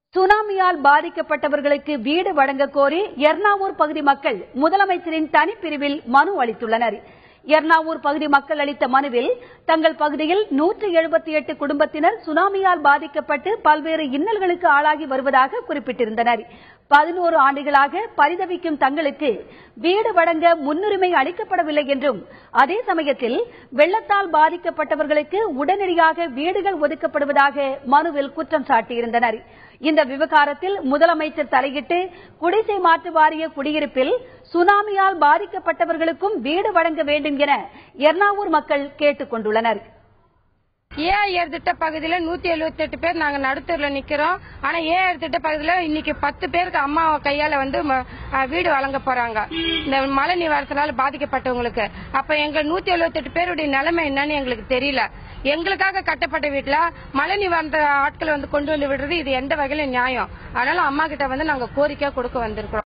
சுனாமியால் பாதிக்கப்பட்டவர்களுக்கு வீடு வழங்க கோரி எர்ணாவூர் பகுதி மக்கள் முதலமைச்சரின் தனிப்பிரிவில் மனு அளித்துள்ளனர் எர்ணாவூர் பகுதி மக்கள் அளித்த மனுவில் தங்கள் பகுதியில் நூற்று எழுபத்தி எட்டு குடும்பத்தினர் சுனாமியால் பாதிக்கப்பட்டு பல்வேறு இன்னல்களுக்கு ஆளாகி வருவதாக குறிப்பிட்டிருந்தனர் பதினோரு ஆண்டுகளாக பரிதவிக்கும் தங்களுக்கு வீடு வழங்க முன்னுரிமை அளிக்கப்படவில்லை என்றும் அதே சமயத்தில் வெள்ளத்தால் பாதிக்கப்பட்டவர்களுக்கு உடனடியாக வீடுகள் ஒதுக்கப்படுவதாக மனுவில் குற்றம் சாட்டியிருந்தனர் இந்த விவகாரத்தில் முதலமைச்சர் தலையிட்டு குடிசை மாற்று வாரிய குடியிருப்பில் சுனாமியால் பாதிக்கப்பட்டவர்களுக்கும் வீடு வழங்க வேண்டும் என எர்ணாவூர் மக்கள் கேட்டுக் கொண்டுள்ளனர் ஏஆர் திட்ட பகுதியில நூத்தி எழுபத்தி எட்டு பேர் நாங்க நடுத்தூர்ல நிக்கிறோம் ஆனா ஏஆர் திட்ட பகுதியில இன்னைக்கு பத்து பேருக்கு அம்மா கையால வந்து ம- அஹ் வீடு வழங்க போறாங்க இந்த மழை நிவாரணத்தினால பாதிக்கப்பட்டவங்களுக்கு அப்ப எங்க நூத்தி எழுபத்தி எட்டு பேருடைய நிலைமை என்னன்னு எங்களுக்கு தெரியல எங்களுக்காக கட்டப்பட்ட வீட்டுல மழை நிவாரண ஆட்களை வந்து கொண்டு வந்து விடுறது இது எந்த வகையில நியாயம் அதனால அம்மா கிட்ட வந்து நாங்க கோரிக்கை கொடுக்க வந்திருக்கிறோம்